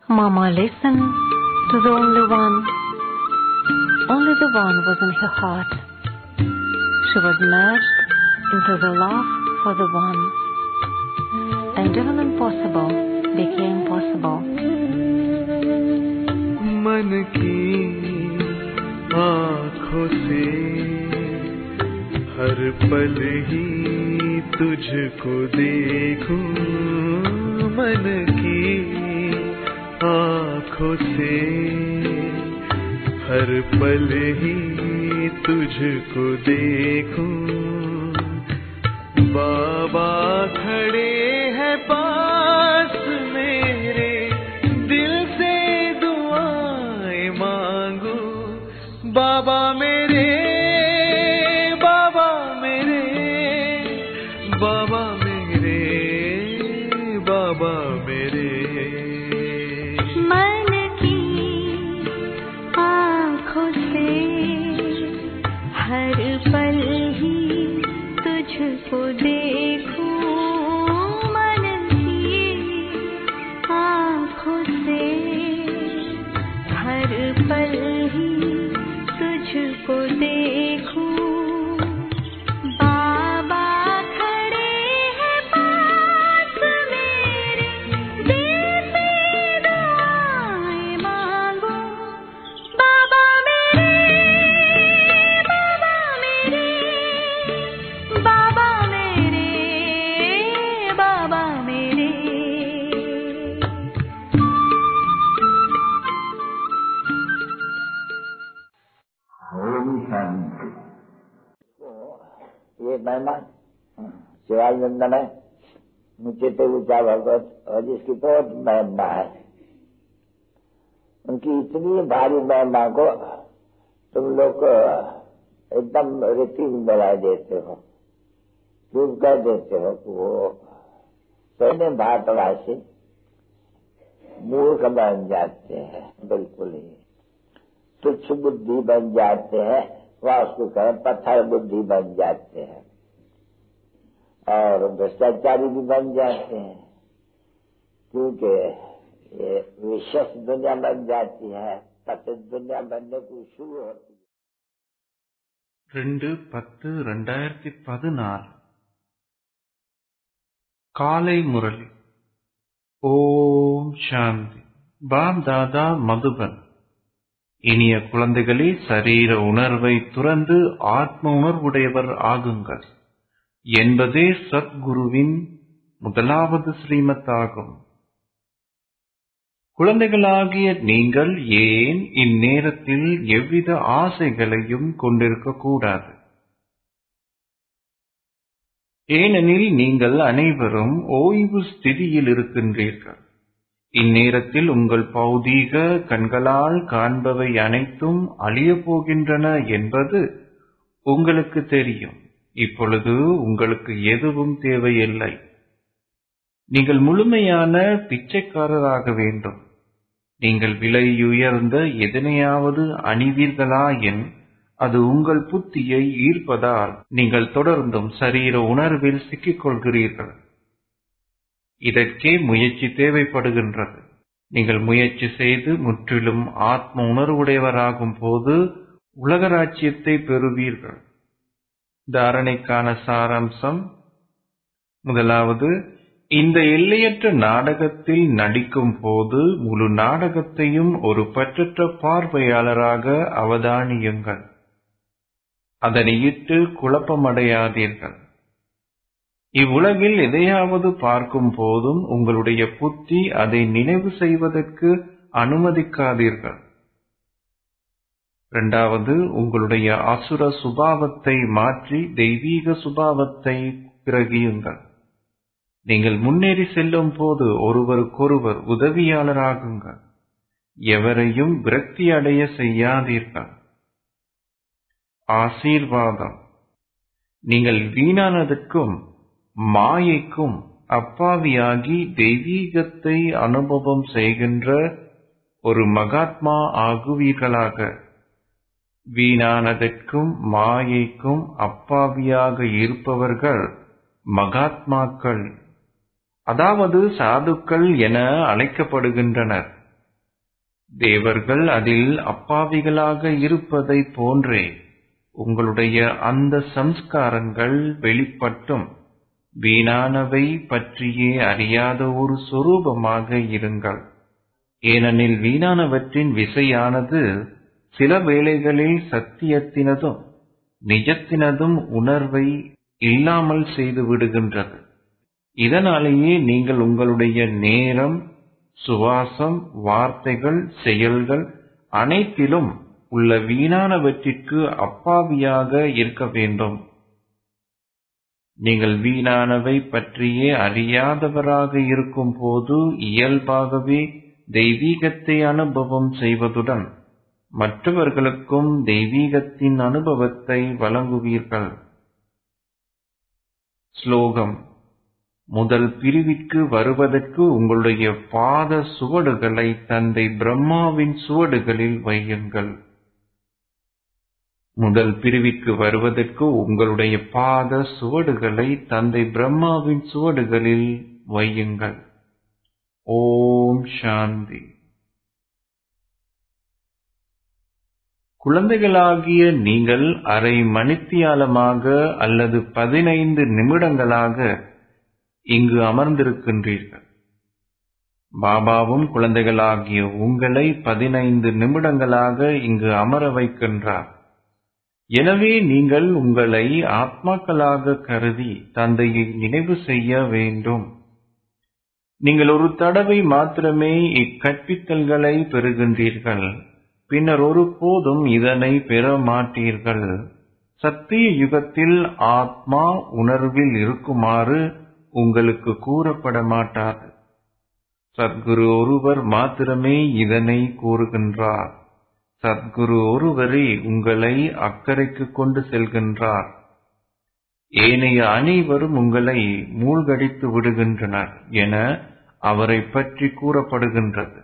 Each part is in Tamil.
Mama listened to the only one. Only the one was in her heart. She was merged into the love for the one. And even impossible became possible. मन की आँखों से हर पल ही तुझको देखूं मन की आँखों से हर पल ही तुझको देखूं बाबा खड़े हैं पास मेरे दिल से दुआएं मांगू बाबा मेरे बाबा मेरे बाबा मेरे बाबा मेरे मन की आँखों से हर पल ही तुझको देखूं मन की आँखों से हर पल ही तुझको देखूं बाबा खड़े हैं पास मेरे दिल से दुआएं मांगो बाबा मेरे बाबा मेरे बाबा मेरे बाबा मेरे ओम शांति ये महिमा शिवानंद में मुझे तो ऊंचा भगवत और जिसकी बहुत महिमा है उनकी इतनी भारी महिमा को तुम लोग एकदम रीति में मिला देते हो चूप कर देते हो कि वो सोने भारतवासी मूर्ख बन जाते हैं बिल्कुल ही तुच्छ बुद्धि बन जाते हैं वास्तु करें पत्थर बुद्धि बन जाते हैं और भ्रष्टाचारी भी बन जाते हैं क्योंकि ये विशेष दुनिया बन जाती है पतित दुनिया बनने की शुरू होती है ரெண்டு பத்து ரெண்டாயிரத்தி பதினாறு காலை முரளி ஓம் சாந்தி பாப் தாதா மதுபன் இனிய குழந்தைகளே சரீர உணர்வை துறந்து ஆத்ம உணர்வுடையவர் ஆகுங்கள் என்பதே சத்குருவின் முதலாவது ஸ்ரீமத் ஆகும் குழந்தைகளாகிய நீங்கள் ஏன் இந்நேரத்தில் எவ்வித ஆசைகளையும் கொண்டிருக்க கூடாது ஏனெனில் நீங்கள் அனைவரும் ஓய்வு ஸ்திதியில் இருக்கின்றீர்கள் இந்நேரத்தில் உங்கள் பௌதீக கண்களால் காண்பவை அனைத்தும் அழியப் போகின்றன என்பது உங்களுக்கு தெரியும் இப்பொழுது உங்களுக்கு எதுவும் தேவையில்லை நீங்கள் முழுமையான பிச்சைக்காரராக வேண்டும் நீங்கள் விலையுயர்ந்த எதனையாவது அணிவீர்களாயின் அது உங்கள் புத்தியை ஈர்ப்பதால் நீங்கள் தொடர்ந்தும் சரீர உணர்வில் சிக்கிக் கொள்கிறீர்கள் இதற்கே முயற்சி தேவைப்படுகின்றது நீங்கள் முயற்சி செய்து முற்றிலும் ஆத்ம உணர்வுடையவராகும் போது உலக ராஜ்யத்தை பெறுவீர்கள் தாரணைக்கான சாராம்சம் முதலாவது இந்த எல்லையற்ற நாடகத்தில் நடிக்கும் போது முழு நாடகத்தையும் ஒரு பற்றற்ற பார்வையாளராக அவதானியுங்கள் அதனை இட்டு குழப்பமடையாதீர்கள் இவ்வுலகில் எதையாவது பார்க்கும் போதும் உங்களுடைய புத்தி அதை நினைவு செய்வதற்கு அனுமதிக்காதீர்கள் இரண்டாவது உங்களுடைய அசுர சுபாவத்தை மாற்றி தெய்வீக சுபாவத்தை கிரகியுங்கள் நீங்கள் முன்னேறி செல்லும் போது ஒருவருக்கொருவர் உதவியாளராகுங்கள் எவரையும் விரக்தி அடைய செய்யாதீர்கள் ஆசீர்வாதம் நீங்கள் வீணானதற்கும் மாயைக்கும் அப்பாவியாகி தெய்வீகத்தை அனுபவம் செய்கின்ற ஒரு மகாத்மா ஆகுவீர்களாக வீணானதற்கும் மாயைக்கும் அப்பாவியாக இருப்பவர்கள் மகாத்மாக்கள் அதாவது சாதுக்கள் என அழைக்கப்படுகின்றனர் தேவர்கள் அதில் அப்பாவிகளாக இருப்பதைப் போன்றே உங்களுடைய அந்த சம்ஸ்காரங்கள் வெளிப்பட்டும் வீணானவை பற்றியே அறியாத ஒரு சொரூபமாக இருங்கள் ஏனெனில் வீணானவற்றின் விசையானது சில வேளைகளில் சத்தியத்தினதும் நிஜத்தினதும் உணர்வை இல்லாமல் செய்து விடுகின்றது இதனாலேயே நீங்கள் உங்களுடைய நேரம் சுவாசம் வார்த்தைகள் செயல்கள் அனைத்திலும் உள்ள வீணானவற்றிற்கு அப்பாவியாக இருக்க வேண்டும் நீங்கள் வீணானவை பற்றியே அறியாதவராக இருக்கும் போது இயல்பாகவே தெய்வீகத்தை அனுபவம் செய்வதுடன் மற்றவர்களுக்கும் தெய்வீகத்தின் அனுபவத்தை வழங்குவீர்கள் ஸ்லோகம் முதல் பிரிவிற்கு வருவதற்கு உங்களுடைய பாத சுவடுகளை தந்தை பிரம்மாவின் சுவடுகளில் வையுங்கள் முதல் பிரிவிற்கு வருவதற்கு உங்களுடைய பாத சுவடுகளை தந்தை பிரம்மாவின் சுவடுகளில் வையுங்கள் ஓம் சாந்தி குழந்தைகளாகிய நீங்கள் அரை மணித்தியாலமாக அல்லது பதினைந்து நிமிடங்களாக இங்கு அமர்ந்திருக்கின்றீர்கள் பாபாவும் குழந்தைகளாகிய உங்களை பதினைந்து நிமிடங்களாக இங்கு அமர வைக்கின்றார் எனவே நீங்கள் உங்களை ஆத்மாக்களாக கருதி தந்தையை நினைவு செய்ய வேண்டும் நீங்கள் ஒரு தடவை மாத்திரமே இக்கற்பித்தல்களை பெறுகின்றீர்கள் பின்னர் ஒருபோதும் இதனை பெற மாட்டீர்கள் சத்திய யுகத்தில் ஆத்மா உணர்வில் இருக்குமாறு உங்களுக்கு கூறப்பட மாட்டாது சத்குரு ஒருவர் மாத்திரமே இதனை கூறுகின்றார் சத்குரு ஒருவரே உங்களை அக்கறைக்கு கொண்டு செல்கின்றார் ஏனைய அனைவரும் உங்களை மூழ்கடித்து விடுகின்றனர் என அவரை பற்றி கூறப்படுகின்றது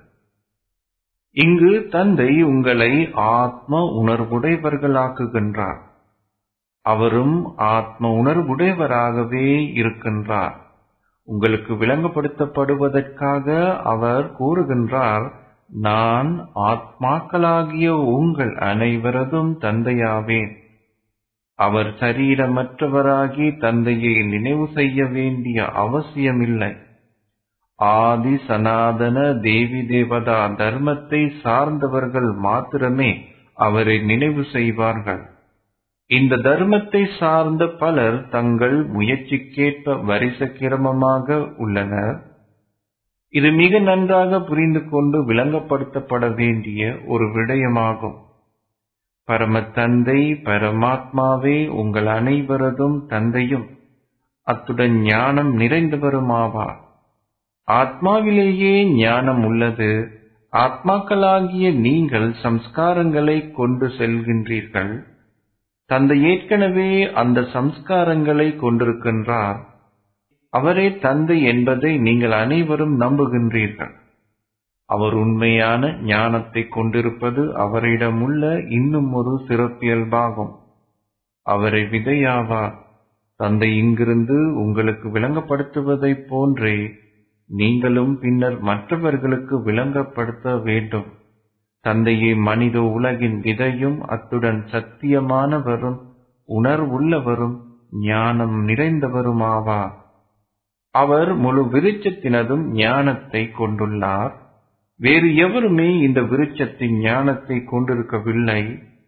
இங்கு தந்தை உங்களை ஆத்ம உணர்வுடையவர்களாக்குகின்றார் அவரும் ஆத்ம உணர்வுடையவராகவே இருக்கின்றார் உங்களுக்கு விளங்கப்படுத்தப்படுவதற்காக அவர் கூறுகின்றார் நான் ஆத்மாக்களாகிய உங்கள் அனைவரதும் தந்தையாவேன் அவர் சரீரமற்றவராகி தந்தையை நினைவு செய்ய வேண்டிய அவசியமில்லை ஆதி சனாதன தேவி தேவதா தர்மத்தை சார்ந்தவர்கள் மாத்திரமே அவரை நினைவு செய்வார்கள் இந்த தர்மத்தை சார்ந்த பலர் தங்கள் முயற்சிக்கேற்ப வரிச கிரமமாக உள்ளனர் இது மிக நன்றாக புரிந்து கொண்டு விளங்கப்படுத்தப்பட வேண்டிய ஒரு விடயமாகும் பரம தந்தை பரமாத்மாவே உங்கள் அனைவரதும் தந்தையும் அத்துடன் ஞானம் நிறைந்தவருமாவார் ஆத்மாவிலேயே ஞானம் உள்ளது ஆத்மாக்களாகிய நீங்கள் சம்ஸ்காரங்களை கொண்டு செல்கின்றீர்கள் தந்தை ஏற்கனவே அந்த சம்ஸ்காரங்களை கொண்டிருக்கின்றார் அவரே தந்தை என்பதை நீங்கள் அனைவரும் நம்புகின்றீர்கள் அவர் உண்மையான ஞானத்தை கொண்டிருப்பது அவரிடமுள்ள இன்னும் ஒரு சிறப்பியல்பாகும் அவரை விதையாவார் தந்தை இங்கிருந்து உங்களுக்கு விளங்கப்படுத்துவதைப் போன்றே நீங்களும் பின்னர் மற்றவர்களுக்கு விளங்கப்படுத்த வேண்டும் தந்தையே மனித உலகின் விதையும் அத்துடன் சத்தியமானவரும் உணர்வுள்ளவரும் ஞானம் நிறைந்தவருமாவார் அவர் முழு விருட்சத்தினதும் ஞானத்தை கொண்டுள்ளார் வேறு எவருமே இந்த விருட்சத்தின் ஞானத்தை கொண்டிருக்கவில்லை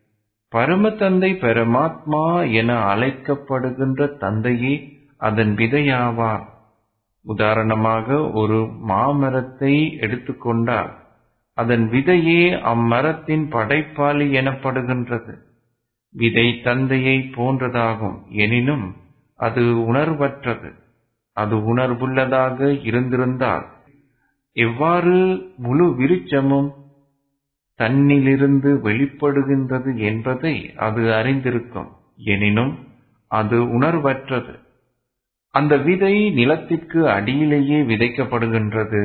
பரம தந்தை பரமாத்மா என அழைக்கப்படுகின்ற தந்தையே அதன் விதையாவார் உதாரணமாக ஒரு மாமரத்தை எடுத்துக்கொண்டால் அதன் விதையே அம்மரத்தின் படைப்பாளி எனப்படுகின்றது விதை தந்தையை போன்றதாகும் எனினும் அது உணர்வற்றது அது உணர்வுள்ளதாக இருந்திருந்தால் எவ்வாறு முழு விருட்சமும் தன்னிலிருந்து வெளிப்படுகின்றது என்பதை அது அறிந்திருக்கும் எனினும் அது உணர்வற்றது அந்த விதை நிலத்திற்கு அடியிலேயே விதைக்கப்படுகின்றது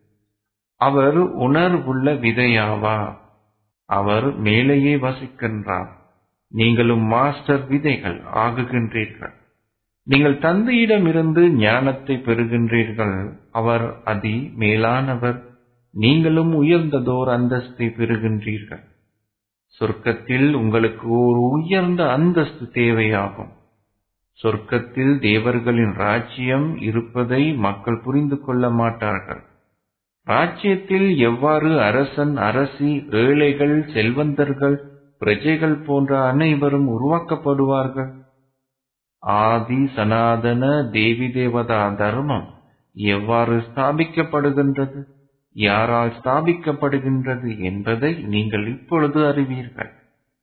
அவர் உணர்வுள்ள விதையாவார் அவர் மேலேயே வசிக்கின்றார் நீங்களும் மாஸ்டர் விதைகள் ஆகுகின்றீர்கள் நீங்கள் தந்தையிடமிருந்து ஞானத்தை பெறுகின்றீர்கள் அவர் அதி மேலானவர் நீங்களும் உயர்ந்ததோர் அந்தஸ்தை பெறுகின்றீர்கள் சொர்க்கத்தில் உங்களுக்கு ஒரு உயர்ந்த அந்தஸ்து தேவையாகும் சொர்க்கத்தில் தேவர்களின் ராஜ்யம் இருப்பதை மக்கள் புரிந்து கொள்ள மாட்டார்கள் ராஜ்யத்தில் எவ்வாறு அரசன் அரசி ஏழைகள் செல்வந்தர்கள் பிரஜைகள் போன்ற அனைவரும் உருவாக்கப்படுவார்கள் ஆதி சனாதன தேவி தேவதா தர்மம் எவ்வாறு ஸ்தாபிக்கப்படுகின்றது யாரால் ஸ்தாபிக்கப்படுகின்றது என்பதை நீங்கள் இப்பொழுது அறிவீர்கள்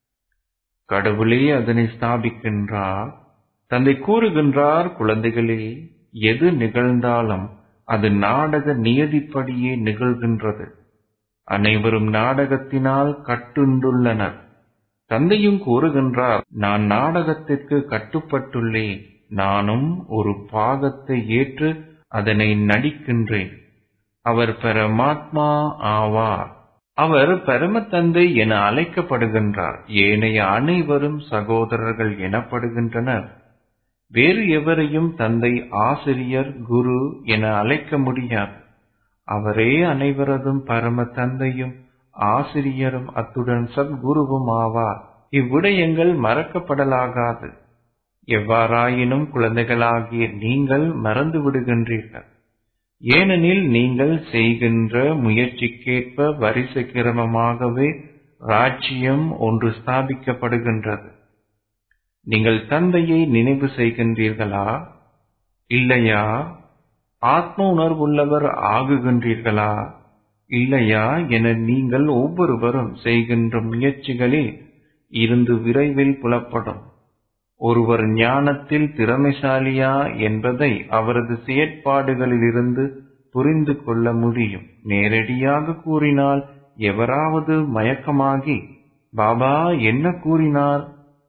கடவுளே அதனை ஸ்தாபிக்கின்றார் தந்தை கூறுகின்றார் குழந்தைகளே எது நிகழ்ந்தாலும் அது நாடக நியதிப்படியே நிகழ்கின்றது அனைவரும் நாடகத்தினால் கட்டுண்டுள்ளனர் தந்தையும் கூறுகின்றார் நான் நாடகத்திற்கு கட்டுப்பட்டுள்ளேன் நானும் ஒரு பாகத்தை ஏற்று அதனை நடிக்கின்றேன் அவர் பரமாத்மா ஆவார் அவர் பரம தந்தை என அழைக்கப்படுகின்றார் ஏனைய அனைவரும் சகோதரர்கள் எனப்படுகின்றனர் வேறு எவரையும் தந்தை ஆசிரியர் குரு என அழைக்க முடியாது அவரே அனைவரதும் பரம தந்தையும் ஆசிரியரும் அத்துடன் சத்குருவும் ஆவார் இவ்விடயங்கள் மறக்கப்படலாகாது எவ்வாறாயினும் குழந்தைகளாகிய நீங்கள் மறந்து விடுகின்றீர்கள் ஏனெனில் நீங்கள் செய்கின்ற முயற்சிக்கேற்ப வரிசை கிரமமாகவே ராஜ்யம் ஒன்று ஸ்தாபிக்கப்படுகின்றது நீங்கள் தந்தையை நினைவு செய்கின்றீர்களா இல்லையா ஆத்ம உணர்வுள்ளவர் ஆகுகின்றீர்களா இல்லையா என நீங்கள் ஒவ்வொருவரும் செய்கின்ற முயற்சிகளில் இருந்து விரைவில் புலப்படும் ஒருவர் ஞானத்தில் திறமைசாலியா என்பதை அவரது செயற்பாடுகளிலிருந்து புரிந்து கொள்ள முடியும் நேரடியாக கூறினால் எவராவது மயக்கமாகி பாபா என்ன கூறினார்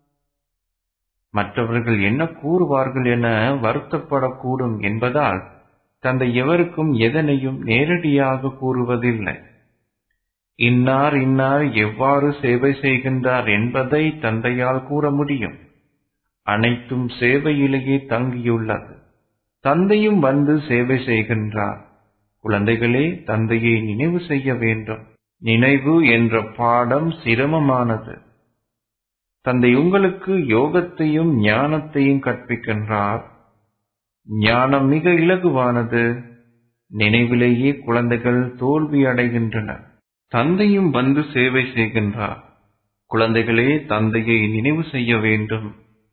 மற்றவர்கள் என்ன கூறுவார்கள் என வருத்தப்படக்கூடும் என்பதால் தந்தை எவருக்கும் எதனையும் நேரடியாக கூறுவதில்லை இன்னார் இன்னார் எவ்வாறு சேவை செய்கின்றார் என்பதை தந்தையால் கூற முடியும் அனைத்தும் சேவையிலேயே தங்கியுள்ளது தந்தையும் வந்து சேவை செய்கின்றார் குழந்தைகளே தந்தையை நினைவு செய்ய வேண்டும் நினைவு என்ற பாடம் சிரமமானது தந்தை உங்களுக்கு யோகத்தையும் ஞானத்தையும் கற்பிக்கின்றார் ஞானம் மிக இலகுவானது நினைவிலேயே குழந்தைகள் தோல்வி அடைகின்றனர் தந்தையும் வந்து சேவை செய்கின்றார் குழந்தைகளே தந்தையை நினைவு செய்ய வேண்டும்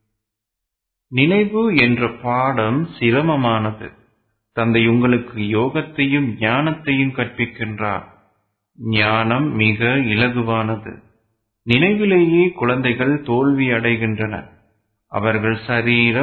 நினைவு என்ற பாடம் சிரமமானது தந்தை உங்களுக்கு யோகத்தையும் ஞானத்தையும் கற்பிக்கின்றார் ஞானம் மிக இலகுவானது நினைவிலேயே குழந்தைகள் தோல்வி அடைகின்றனர் அவர்கள் சரீர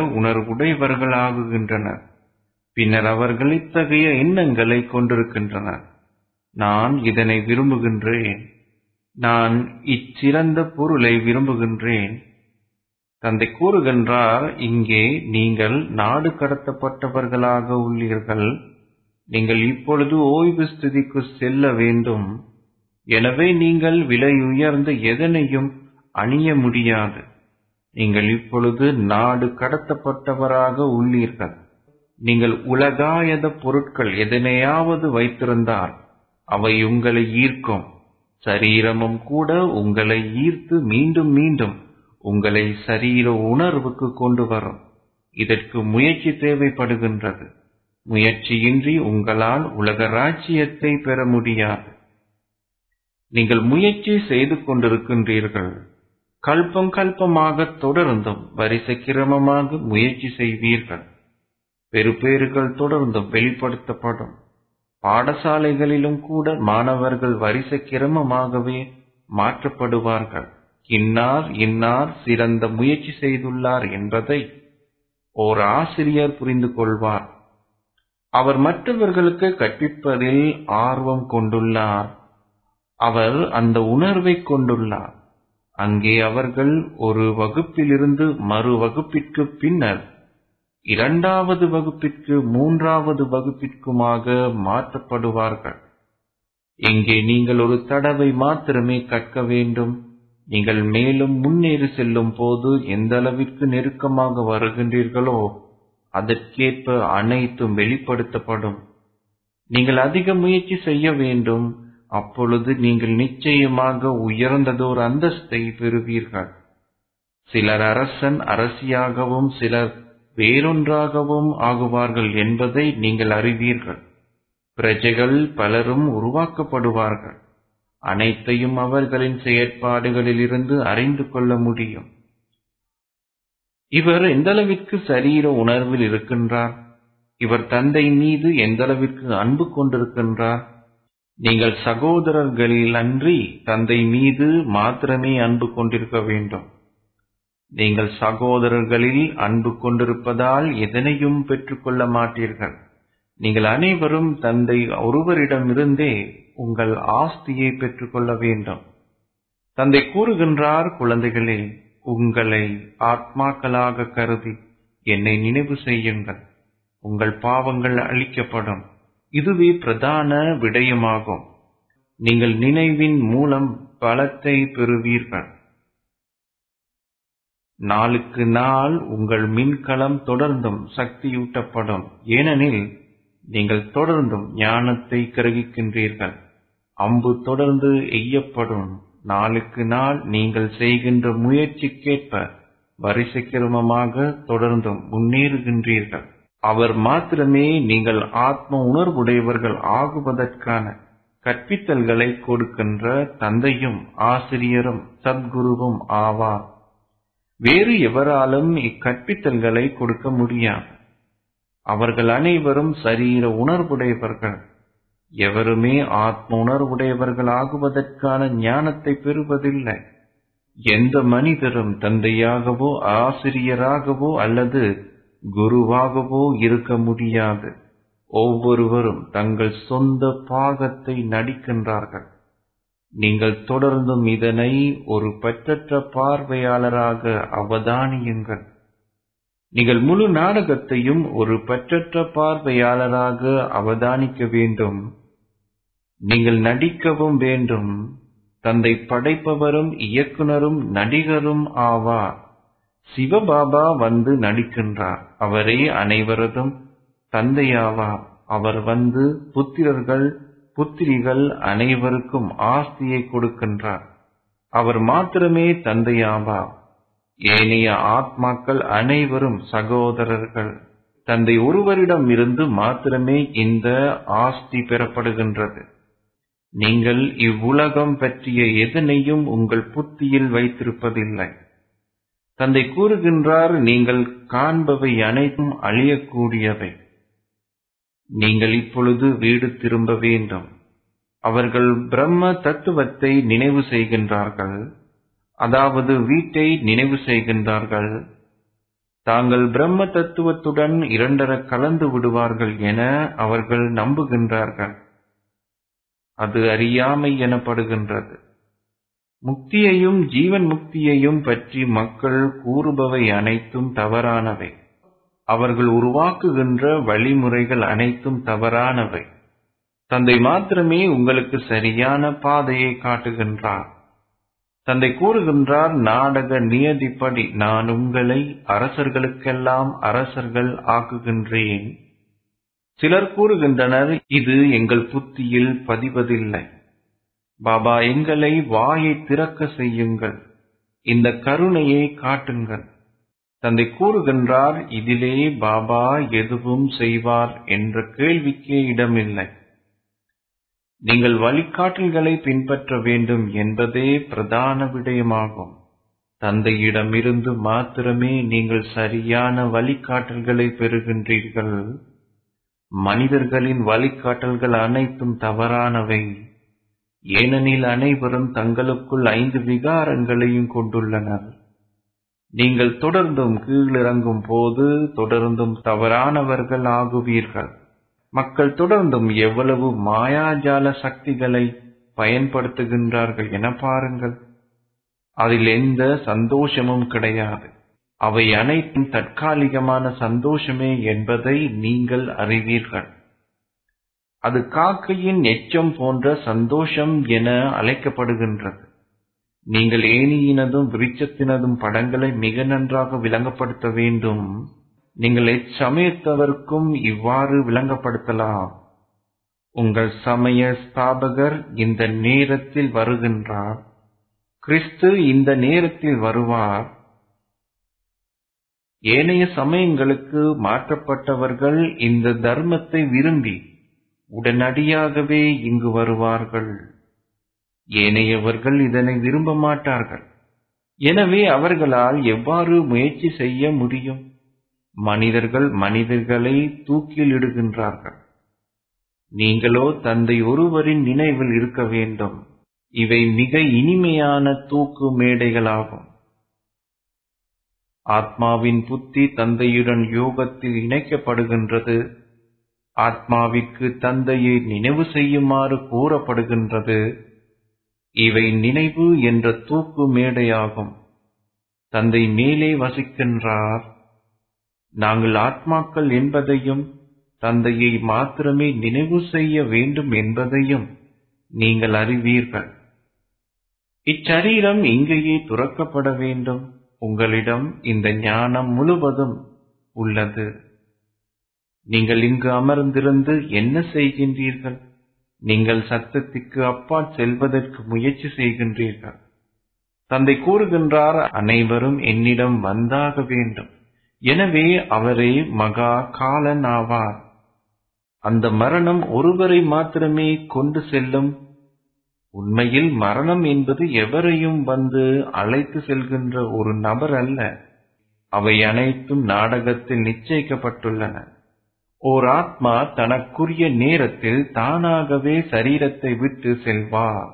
உணர்வுடையவர்களாகுகின்றனர் பின்னர் அவர்கள் இத்தகைய எண்ணங்களை கொண்டிருக்கின்றனர் நான் இதனை விரும்புகின்றேன் நான் இச்சிறந்த பொருளை விரும்புகின்றேன் தந்தை கூறுகின்றார் இங்கே நீங்கள் நாடு கடத்தப்பட்டவர்களாக உள்ளீர்கள் நீங்கள் இப்பொழுது ஓய்வு ஸ்திதிக்கு செல்ல வேண்டும் எனவே நீங்கள் விலை உயர்ந்த எதனையும் அணிய முடியாது நீங்கள் இப்பொழுது நாடு கடத்தப்பட்டவராக உள்ளீர்கள் நீங்கள் உலகாயத பொருட்கள் எதனையாவது வைத்திருந்தால் அவை உங்களை ஈர்க்கும் சரீரமும் கூட உங்களை ஈர்த்து மீண்டும் மீண்டும் உங்களை சரீர உணர்வுக்கு கொண்டு வரும் இதற்கு முயற்சி தேவைப்படுகின்றது முயற்சியின்றி உங்களால் உலக ராஜ்யத்தை பெற முடியாது நீங்கள் முயற்சி செய்து கொண்டிருக்கின்றீர்கள் கல்பம் கல்பமாக தொடர்ந்தும் வரிசை கிரமமாக முயற்சி செய்வீர்கள் பெறுபேறுகள் தொடர்ந்தும் வெளிப்படுத்தப்படும் பாடசாலைகளிலும் கூட மாணவர்கள் வரிசை கிரமமாகவே மாற்றப்படுவார்கள் இன்னார் இன்னார் சிறந்த முயற்சி செய்துள்ளார் என்பதை ஓர் ஆசிரியர் புரிந்து கொள்வார் அவர் மற்றவர்களுக்கு கற்பிப்பதில் ஆர்வம் கொண்டுள்ளார் அவர் அந்த உணர்வை கொண்டுள்ளார் அங்கே அவர்கள் ஒரு வகுப்பிலிருந்து மறு வகுப்பிற்கு பின்னர் இரண்டாவது வகுப்பிற்கு மூன்றாவது வகுப்பிற்குமாக மாற்றப்படுவார்கள் இங்கே நீங்கள் ஒரு தடவை மாத்திரமே கற்க வேண்டும் நீங்கள் மேலும் முன்னேறி செல்லும் போது எந்த அளவிற்கு நெருக்கமாக வருகின்றீர்களோ அதற்கேற்ப அனைத்தும் வெளிப்படுத்தப்படும் நீங்கள் அதிக முயற்சி செய்ய வேண்டும் அப்பொழுது நீங்கள் நிச்சயமாக உயர்ந்ததோர் அந்தஸ்தை பெறுவீர்கள் சிலர் அரசன் அரசியாகவும் சிலர் வேறொன்றாகவும் ஆகுவார்கள் என்பதை நீங்கள் அறிவீர்கள் பிரஜைகள் பலரும் உருவாக்கப்படுவார்கள் அனைத்தையும் அவர்களின் செயற்பாடுகளிலிருந்து அறிந்து கொள்ள முடியும் இவர் எந்தளவிற்கு சரீர உணர்வில் இருக்கின்றார் இவர் தந்தை மீது எந்தளவிற்கு அன்பு கொண்டிருக்கின்றார் நீங்கள் சகோதரர்களில் அன்றி தந்தை மீது மாத்திரமே அன்பு கொண்டிருக்க வேண்டும் நீங்கள் சகோதரர்களில் அன்பு கொண்டிருப்பதால் எதனையும் பெற்றுக்கொள்ள மாட்டீர்கள் நீங்கள் அனைவரும் தந்தை ஒருவரிடமிருந்தே உங்கள் ஆஸ்தியை பெற்றுக்கொள்ள வேண்டும் தந்தை கூறுகின்றார் குழந்தைகளே உங்களை ஆத்மாக்களாக கருதி என்னை நினைவு செய்யுங்கள் உங்கள் பாவங்கள் அழிக்கப்படும் இதுவே பிரதான விடயமாகும் நீங்கள் நினைவின் மூலம் பலத்தை பெறுவீர்கள் நாளுக்கு நாள் உங்கள் மின்கலம் தொடர்ந்தும் சக்தியூட்டப்படும் ஏனெனில் நீங்கள் தொடர்ந்தும் ஞானத்தை கிரகிக்கின்றீர்கள் அம்பு தொடர்ந்து எய்யப்படும் நாளுக்கு நாள் நீங்கள் செய்கின்ற முயற்சிக்கேற்ப வரிசை கிரமமாக தொடர்ந்தும் முன்னேறுகின்றீர்கள் அவர் மாத்திரமே நீங்கள் ஆத்ம உணர்வுடையவர்கள் ஆகுவதற்கான கற்பித்தல்களை கொடுக்கின்ற தந்தையும் ஆசிரியரும் சத்குருவும் ஆவார் வேறு எவராலும் இக்கற்பித்தல்களை கொடுக்க முடியாது அவர்கள் அனைவரும் சரீர உணர்வுடையவர்கள் எவருமே ஆத்ம உணர்வுடையவர்கள் ஆகுவதற்கான ஞானத்தை பெறுவதில்லை எந்த மனிதரும் தந்தையாகவோ ஆசிரியராகவோ அல்லது குருவாகவோ இருக்க முடியாது ஒவ்வொருவரும் தங்கள் சொந்த பாகத்தை நடிக்கின்றார்கள் நீங்கள் தொடர்ந்தும் இதனை ஒரு பற்றற்ற பார்வையாளராக அவதானியுங்கள் நீங்கள் முழு நாடகத்தையும் ஒரு பற்றற்ற பார்வையாளராக அவதானிக்க வேண்டும் நீங்கள் நடிக்கவும் வேண்டும் தந்தை படைப்பவரும் இயக்குனரும் நடிகரும் ஆவார் சிவபாபா வந்து நடிக்கின்றார் அவரே அனைவரதும் தந்தையாவார் அவர் வந்து புத்திரர்கள் புத்திரிகள் அனைவருக்கும் ஆஸ்தியை கொடுக்கின்றார் அவர் மாத்திரமே தந்தையாவார் ஏனைய ஆத்மாக்கள் அனைவரும் சகோதரர்கள் தந்தை ஒருவரிடம் இருந்து மாத்திரமே இந்த ஆஸ்தி பெறப்படுகின்றது நீங்கள் இவ்வுலகம் பற்றிய எதனையும் உங்கள் புத்தியில் வைத்திருப்பதில்லை தந்தை கூறுகின்றார் நீங்கள் காண்பவை அனைத்தும் அழியக்கூடியவை நீங்கள் இப்பொழுது வீடு திரும்ப வேண்டும் அவர்கள் பிரம்ம தத்துவத்தை நினைவு செய்கின்றார்கள் அதாவது வீட்டை நினைவு செய்கின்றார்கள் தாங்கள் பிரம்ம தத்துவத்துடன் இரண்டர கலந்து விடுவார்கள் என அவர்கள் நம்புகின்றார்கள் அது அறியாமை எனப்படுகின்றது முக்தியையும் ஜீவன் முக்தியையும் பற்றி மக்கள் கூறுபவை அனைத்தும் தவறானவை அவர்கள் உருவாக்குகின்ற வழிமுறைகள் அனைத்தும் தவறானவை தந்தை மாத்திரமே உங்களுக்கு சரியான பாதையை காட்டுகின்றார் தந்தை கூறுகின்றார் நாடக நியதிப்படி நான் உங்களை அரசர்களுக்கெல்லாம் அரசர்கள் ஆக்குகின்றேன் சிலர் கூறுகின்றனர் இது எங்கள் புத்தியில் பதிவதில்லை பாபா எங்களை வாயை திறக்க செய்யுங்கள் இந்த கருணையை காட்டுங்கள் தந்தை கூறுகின்றார் இதிலே பாபா எதுவும் செய்வார் என்ற கேள்விக்கே இடமில்லை நீங்கள் வழிகாட்டல்களை பின்பற்ற வேண்டும் என்பதே பிரதான விடயமாகும் தந்தையிடமிருந்து மாத்திரமே நீங்கள் சரியான வழிகாட்டல்களை பெறுகின்றீர்கள் மனிதர்களின் வழிகாட்டல்கள் அனைத்தும் தவறானவை ஏனெனில் அனைவரும் தங்களுக்குள் ஐந்து விகாரங்களையும் கொண்டுள்ளனர் நீங்கள் தொடர்ந்தும் கீழிறங்கும் போது தொடர்ந்தும் தவறானவர்கள் ஆகுவீர்கள் மக்கள் தொடர்ந்தும் எவ்வளவு மாயாஜால சக்திகளை பயன்படுத்துகின்றார்கள் என பாருங்கள் அதில் எந்த சந்தோஷமும் கிடையாது அவை அனைத்தும் தற்காலிகமான சந்தோஷமே என்பதை நீங்கள் அறிவீர்கள் அது காக்கையின் எச்சம் போன்ற சந்தோஷம் என அழைக்கப்படுகின்றது நீங்கள் ஏனியினதும் விருட்சத்தினதும் படங்களை மிக நன்றாக விளங்கப்படுத்த வேண்டும் நீங்கள் எச்சமயத்தவர்க்கும் இவ்வாறு விளங்கப்படுத்தலாம் உங்கள் சமய ஸ்தாபகர் இந்த நேரத்தில் வருகின்றார் கிறிஸ்து இந்த நேரத்தில் வருவார் ஏனைய சமயங்களுக்கு மாற்றப்பட்டவர்கள் இந்த தர்மத்தை விரும்பி உடனடியாகவே இங்கு வருவார்கள் ஏனையவர்கள் இதனை விரும்ப மாட்டார்கள் எனவே அவர்களால் எவ்வாறு முயற்சி செய்ய முடியும் மனிதர்கள் மனிதர்களை தூக்கிலிடுகின்றார்கள் நீங்களோ தந்தை ஒருவரின் நினைவில் இருக்க வேண்டும் இவை மிக இனிமையான தூக்கு மேடைகளாகும் ஆத்மாவின் புத்தி தந்தையுடன் யோகத்தில் இணைக்கப்படுகின்றது ஆத்மாவிற்கு தந்தையை நினைவு செய்யுமாறு கூறப்படுகின்றது இவை நினைவு என்ற தூக்கு மேடையாகும் தந்தை மேலே வசிக்கின்றார் நாங்கள் ஆத்மாக்கள் என்பதையும் தந்தையை மாத்திரமே நினைவு செய்ய வேண்டும் என்பதையும் நீங்கள் அறிவீர்கள் இச்சரீரம் இங்கேயே துறக்கப்பட வேண்டும் உங்களிடம் இந்த ஞானம் முழுவதும் உள்ளது நீங்கள் இங்கு அமர்ந்திருந்து என்ன செய்கின்றீர்கள் நீங்கள் சத்தத்திற்கு அப்பால் செல்வதற்கு முயற்சி செய்கின்றீர்கள் தந்தை கூறுகின்றார் அனைவரும் என்னிடம் வந்தாக வேண்டும் எனவே அவரே மகா காலன் ஆவார் அந்த மரணம் ஒருவரை மாத்திரமே கொண்டு செல்லும் உண்மையில் மரணம் என்பது எவரையும் வந்து அழைத்து செல்கின்ற ஒரு நபர் அல்ல அவை அனைத்தும் நாடகத்தில் நிச்சயிக்கப்பட்டுள்ளன ஓர் ஆத்மா தனக்குரிய நேரத்தில் தானாகவே சரீரத்தை விட்டு செல்வார்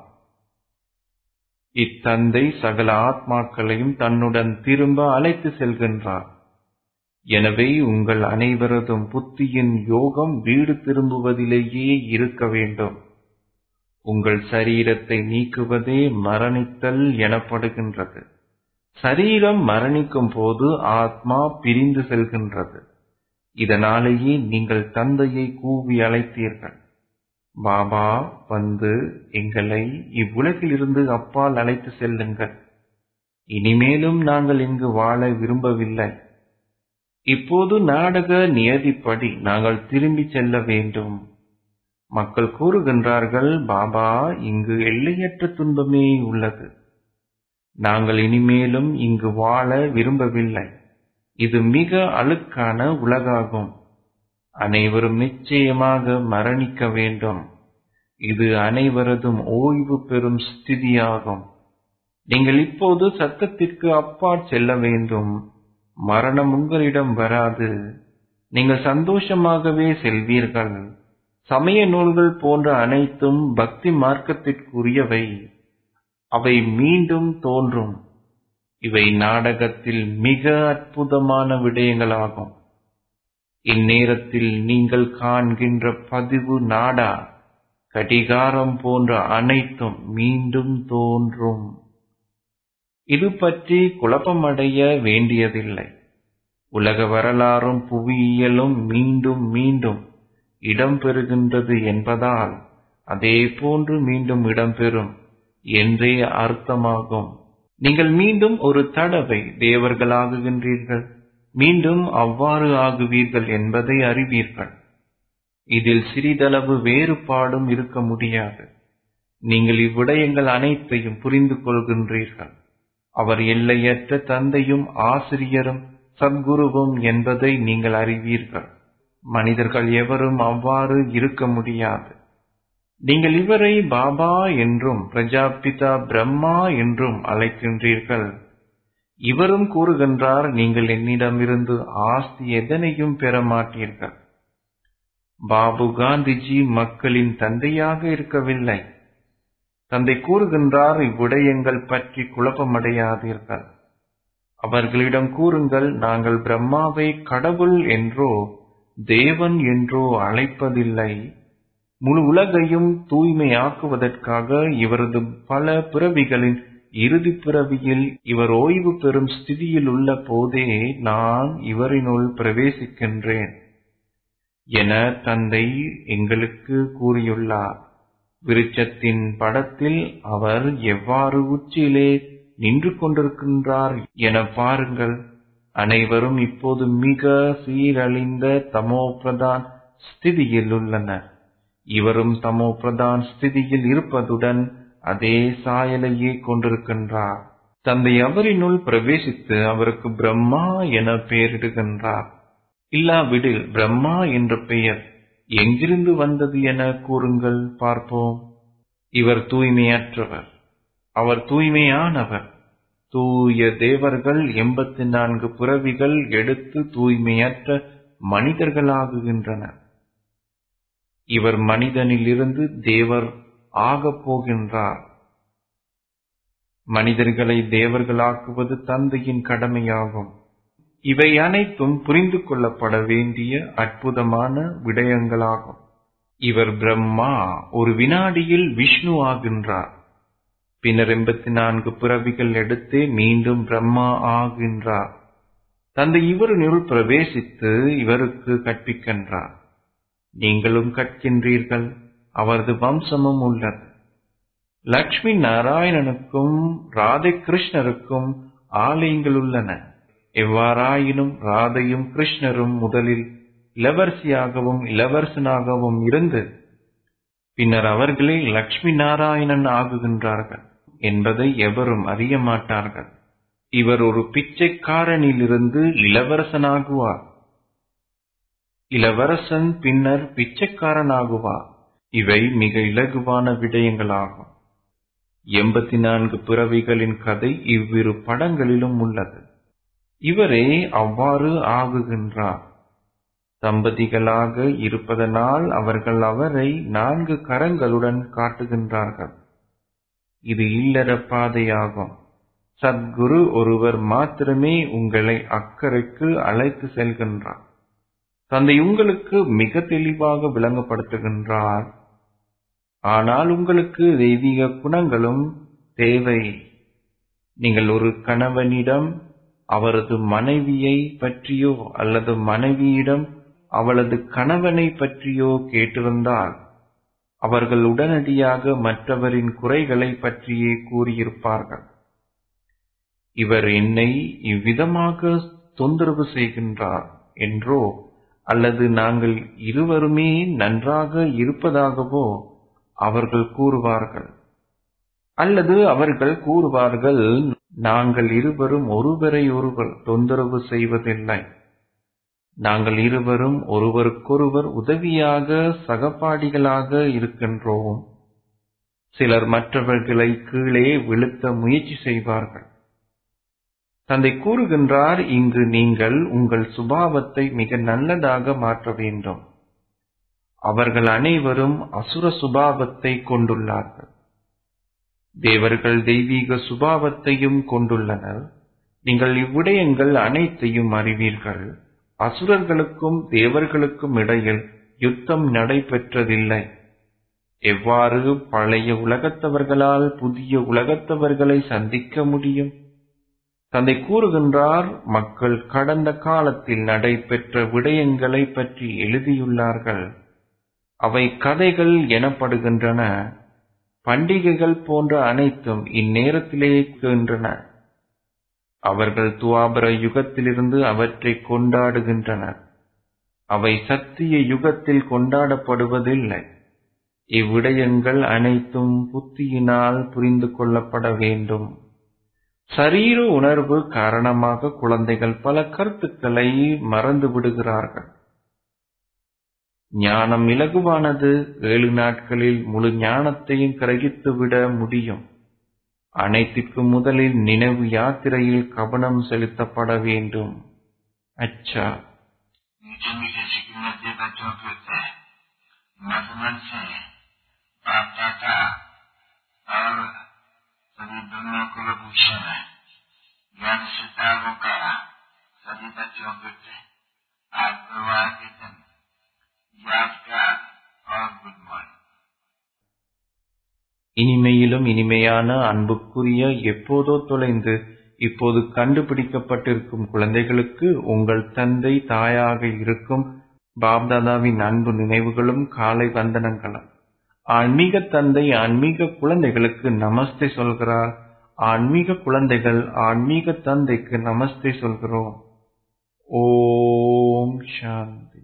இத்தந்தை சகல ஆத்மாக்களையும் தன்னுடன் திரும்ப அழைத்து செல்கின்றார் எனவே உங்கள் அனைவரதும் புத்தியின் யோகம் வீடு திரும்புவதிலேயே இருக்க வேண்டும் உங்கள் சரீரத்தை நீக்குவதே மரணித்தல் எனப்படுகின்றது சரீரம் மரணிக்கும் போது ஆத்மா பிரிந்து செல்கின்றது இதனாலேயே நீங்கள் தந்தையை கூவி அழைத்தீர்கள் பாபா வந்து எங்களை இவ்வுலகிலிருந்து அப்பால் அழைத்து செல்லுங்கள் இனிமேலும் நாங்கள் இங்கு வாழ விரும்பவில்லை இப்போது நாடக நியதிப்படி நாங்கள் திரும்பி செல்ல வேண்டும் மக்கள் கூறுகின்றார்கள் பாபா இங்கு எல்லையற்ற துன்பமே உள்ளது நாங்கள் இனிமேலும் இங்கு வாழ விரும்பவில்லை இது மிக அழுக்கான உலகாகும் அனைவரும் நிச்சயமாக மரணிக்க வேண்டும் இது அனைவரதும் ஓய்வு பெறும் ஸ்திதியாகும் நீங்கள் இப்போது சத்தத்திற்கு அப்பாற் செல்ல வேண்டும் மரணம் உங்களிடம் வராது நீங்கள் சந்தோஷமாகவே செல்வீர்கள் சமய நூல்கள் போன்ற அனைத்தும் பக்தி மார்க்கத்திற்குரியவை அவை மீண்டும் தோன்றும் இவை நாடகத்தில் மிக அற்புதமான விடயங்களாகும் இந்நேரத்தில் நீங்கள் காண்கின்ற பதிவு நாடா கடிகாரம் போன்ற அனைத்தும் மீண்டும் தோன்றும் இது பற்றி குழப்பமடைய வேண்டியதில்லை உலக வரலாறும் புவியியலும் மீண்டும் மீண்டும் இடம்பெறுகின்றது என்பதால் அதே போன்று மீண்டும் இடம்பெறும் என்றே அர்த்தமாகும் நீங்கள் மீண்டும் ஒரு தடவை தேவர்களாகுகின்றீர்கள் மீண்டும் அவ்வாறு ஆகுவீர்கள் என்பதை அறிவீர்கள் இதில் சிறிதளவு வேறுபாடும் இருக்க முடியாது நீங்கள் இவ்விடயங்கள் அனைத்தையும் புரிந்து கொள்கின்றீர்கள் அவர் எல்லையற்ற தந்தையும் ஆசிரியரும் சத்குருவும் என்பதை நீங்கள் அறிவீர்கள் மனிதர்கள் எவரும் அவ்வாறு இருக்க முடியாது நீங்கள் இவரை பாபா என்றும் பிரஜாபிதா பிரம்மா என்றும் அழைக்கின்றீர்கள் இவரும் கூறுகின்றார் நீங்கள் என்னிடமிருந்து ஆஸ்தி எதனையும் பெற மாட்டீர்கள் பாபு காந்திஜி மக்களின் தந்தையாக இருக்கவில்லை தந்தை கூறுகின்றார் இவ்விடயங்கள் பற்றி குழப்பமடையாதீர்கள் அவர்களிடம் கூறுங்கள் நாங்கள் பிரம்மாவை கடவுள் என்றோ தேவன் என்றோ அழைப்பதில்லை முழு உலகையும் தூய்மையாக்குவதற்காக இவரது பல பிறவிகளின் இறுதி பிறவியில் இவர் ஓய்வு பெறும் ஸ்திதியில் உள்ள போதே நான் இவரினுள் பிரவேசிக்கின்றேன் என தந்தை எங்களுக்கு கூறியுள்ளார் விருட்சத்தின் படத்தில் அவர் எவ்வாறு உச்சியிலே நின்று கொண்டிருக்கின்றார் என பாருங்கள் அனைவரும் இப்போது மிக சீரழிந்த தமோபிரதான் ஸ்திதியில் உள்ளனர் இவரும் தமோ பிரதான் ஸ்திதியில் இருப்பதுடன் அதே சாயலையே கொண்டிருக்கின்றார் தந்தை அவரினுள் பிரவேசித்து அவருக்கு பிரம்மா என பெயரிடுகின்றார் இல்லாவிடில் பிரம்மா என்ற பெயர் எங்கிருந்து வந்தது என கூறுங்கள் பார்ப்போம் இவர் தூய்மையற்றவர் அவர் தூய்மையானவர் தூய தேவர்கள் எண்பத்தி நான்கு புறவிகள் எடுத்து தூய்மையற்ற மனிதர்களாகுகின்றனர் இவர் மனிதனிலிருந்து தேவர் ஆகப் போகின்றார் மனிதர்களை தேவர்களாக்குவது தந்தையின் கடமையாகும் இவை அனைத்தும் புரிந்து கொள்ளப்பட வேண்டிய அற்புதமான விடயங்களாகும் இவர் பிரம்மா ஒரு வினாடியில் விஷ்ணு ஆகின்றார் பின்னர் எண்பத்தி நான்கு பிறவிகள் எடுத்து மீண்டும் பிரம்மா ஆகின்றார் தந்தை இவரினுள் பிரவேசித்து இவருக்கு கற்பிக்கின்றார் நீங்களும் கற்கின்றீர்கள் அவரது வம்சமும் உள்ளது லக்ஷ்மி நாராயணனுக்கும் ராதை கிருஷ்ணருக்கும் ஆலயங்கள் உள்ளன எவ்வாறாயினும் ராதையும் கிருஷ்ணரும் முதலில் இளவரசியாகவும் இளவரசனாகவும் இருந்து பின்னர் அவர்களே லக்ஷ்மி நாராயணன் ஆகுகின்றார்கள் என்பதை எவரும் அறிய மாட்டார்கள் இவர் ஒரு பிச்சைக்காரனிலிருந்து இளவரசனாகுவார் இளவரசன் பின்னர் பிச்சைக்காரனாகுவார் இவை மிக இலகுவான விடயங்களாகும் எண்பத்தி நான்கு பிறவிகளின் கதை இவ்விரு படங்களிலும் உள்ளது இவரே அவ்வாறு ஆகுகின்றார் தம்பதிகளாக இருப்பதனால் அவர்கள் அவரை நான்கு கரங்களுடன் காட்டுகின்றார்கள் இது இல்லற பாதையாகும் சத்குரு ஒருவர் மாத்திரமே உங்களை அக்கறைக்கு அழைத்து செல்கின்றார் தந்தை உங்களுக்கு மிக தெளிவாக விளங்கப்படுத்துகின்றார் ஆனால் உங்களுக்கு தெய்வீக குணங்களும் தேவை நீங்கள் ஒரு கணவனிடம் அவரது மனைவியை பற்றியோ அல்லது மனைவியிடம் அவளது கணவனை பற்றியோ கேட்டிருந்தால் அவர்கள் உடனடியாக மற்றவரின் குறைகளை பற்றியே கூறியிருப்பார்கள் இவர் என்னை இவ்விதமாக தொந்தரவு செய்கின்றார் என்றோ அல்லது நாங்கள் இருவருமே நன்றாக இருப்பதாகவோ அவர்கள் கூறுவார்கள் அல்லது அவர்கள் கூறுவார்கள் நாங்கள் இருவரும் ஒருவரை ஒருவர் தொந்தரவு செய்வதில்லை நாங்கள் இருவரும் ஒருவருக்கொருவர் உதவியாக சகபாடிகளாக இருக்கின்றோம் சிலர் மற்றவர்களை கீழே விழுத்த முயற்சி செய்வார்கள் தந்தை கூறுகின்றார் இங்கு நீங்கள் உங்கள் சுபாவத்தை மிக நல்லதாக மாற்ற வேண்டும் அவர்கள் அனைவரும் அசுர சுபாவத்தை கொண்டுள்ளார்கள் தேவர்கள் தெய்வீக சுபாவத்தையும் கொண்டுள்ளனர் நீங்கள் இவ்விடயங்கள் அனைத்தையும் அறிவீர்கள் அசுரர்களுக்கும் தேவர்களுக்கும் இடையில் யுத்தம் நடைபெற்றதில்லை எவ்வாறு பழைய உலகத்தவர்களால் புதிய உலகத்தவர்களை சந்திக்க முடியும் தந்தை கூறுகின்றார் மக்கள் கடந்த காலத்தில் நடைபெற்ற விடயங்களை பற்றி எழுதியுள்ளார்கள் அவை கதைகள் எனப்படுகின்றன பண்டிகைகள் போன்ற அனைத்தும் இந்நேரத்திலே இருக்கின்றன அவர்கள் துவாபர யுகத்திலிருந்து அவற்றை கொண்டாடுகின்றனர் அவை சத்திய யுகத்தில் கொண்டாடப்படுவதில்லை இவ்விடயங்கள் அனைத்தும் புத்தியினால் புரிந்து கொள்ளப்பட வேண்டும் சரீர உணர்வு காரணமாக குழந்தைகள் பல கருத்துக்களை மறந்து விடுகிறார்கள் ஞானம் இலகுவானது ஏழு நாட்களில் முழு ஞானத்தையும் கிரகித்துவிட முடியும் அனைத்திற்கும் முதலில் நினைவு யாத்திரையில் கவனம் செலுத்தப்பட வேண்டும் அச்சா मीठे मीठे सिकमते बच्चों के थे मधुमन से बाप दादा और सभी ब्रह्मा कुलभूषण ज्ञान सितारों का सभी बच्चों के थे आज प्रवाह के दिन याद का और गुड मॉर्निंग இனிமையிலும் இனிமையான அன்புக்குரிய எப்போதோ தொலைந்து இப்போது கண்டுபிடிக்கப்பட்டிருக்கும் குழந்தைகளுக்கு உங்கள் தந்தை தாயாக இருக்கும் பாப்தாதாவின் அன்பு நினைவுகளும் காலை வந்தனங்களும் ஆன்மீக தந்தை ஆன்மீக குழந்தைகளுக்கு நமஸ்தே சொல்கிறார் ஆன்மீக குழந்தைகள் ஆன்மீக தந்தைக்கு நமஸ்தே சொல்கிறோம் ஓம் சாந்தி